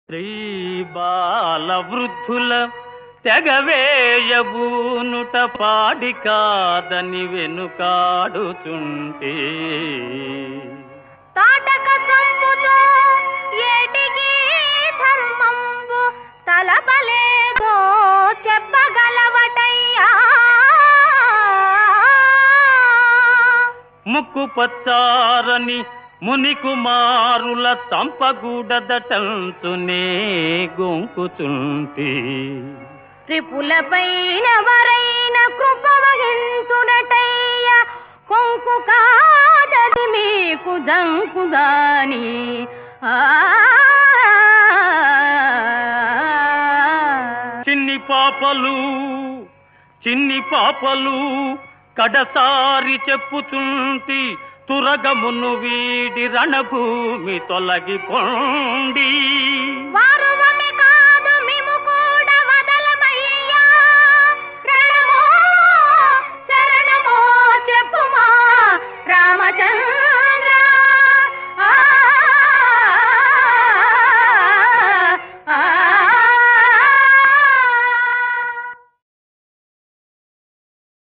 స్త్రీ బాల వృద్ధుల తెగవేయబూనుట పాడి కాదని వెనుకాడుచుంటే తాటక సంపుతో ఏటికి ధర్మంబు తలపలేదో చెప్పగలవటయ్యా ముక్కు పచ్చారని ముని కుమారుల తంపగూడదటంచునే గొంకుచుంటే త్రిపులపైన వరైన కృప వహించునటయ్య కొంకు కాదది మీకు దంకుదాని ఆ చిన్ని పాపలు చిన్ని పాపలు కడసారి చెప్పుచుంటి తురగమును వీడి రణభూమి తొలగిపోండి